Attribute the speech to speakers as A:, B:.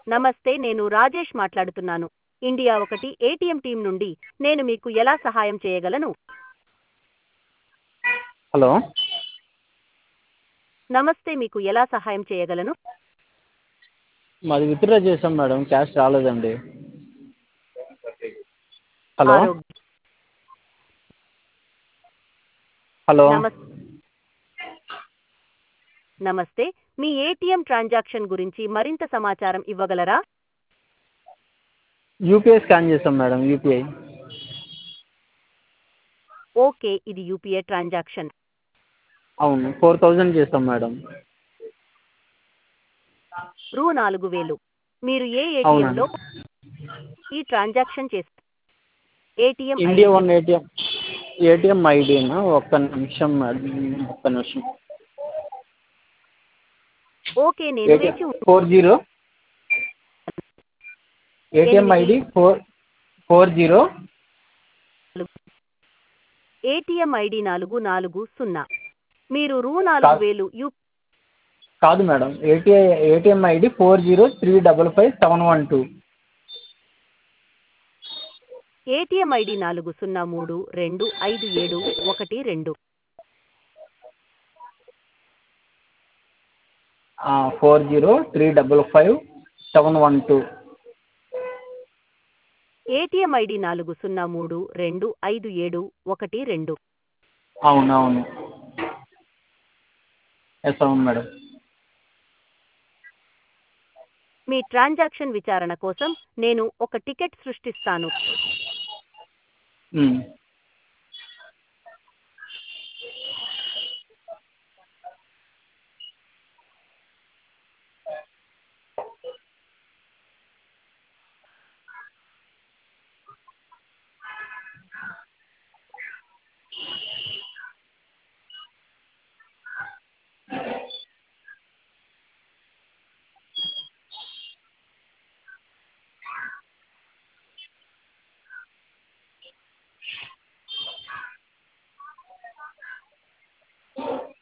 A: నమస్తే నేను రాజేష్ మాట్లాడుతున్నాను ఇండియా ఒకటి ఏటీఎం టీం నుండి నేను మీకు ఎలా సహాయం చేయగలను
B: హలో
A: నమస్తే మీకు ఎలా సహాయం చేయగలను
B: మాది విత్డ్రా చేసాం మేడం క్యాష్ రాలేదండి హలో
A: ఆరోగ్య
B: హలో
A: నమస్ నమస్తే మీ ఏటీఎం ట్రాన్సాక్షన్ గురించి మరింత సమాచారం ఇవ్వగలరా
B: యూపీఐ స్కాన్ చేసాం మేడం యూపీఐ
A: ఓకే ఇది యూపీఐ ట్రాన్సాక్షన్
B: అవును ఫోర్ థౌజండ్ చేసాం మేడం
A: రూ నాలుగు వేలు మీరు ఏ
B: అవునండి
A: ఏటీఎంలో ఈ ట్రాన్సాక్షన్ చేస్తారు ATM
B: India one ATM ATM ఐడినా ఒక్క నిమిషం మేడం ఒక్క నిమిషం
A: ఓకే నేను వేచి ఉం-
B: ఫోర్ జీరో ఏటీఎం
A: ఎనిమిది.
B: ID four four zero
A: ATM ID నాలుగు నాలుగు సున్నా మీరు రూ నాలుగు
B: కాదు.
A: వేలు యూ
B: కాదు madam ATI ATM ID four zero three double five seven one two
A: ATM ID నాలుగు సున్నా మూడు రెండు ఐదు ఏడు ఒకటి రెండు
B: four zero three double five seven one two
A: ATM ID నాలుగు సున్నా మూడు రెండు ఐదు ఏడు ఒకటి రెండు
B: అవును అవును ఎస్ అవును మేడం
A: మీ ట్రాన్సాక్షన్ విచారణ కోసం నేను ఒక టికెట్ సృష్టిస్తాను
B: మ్మ్.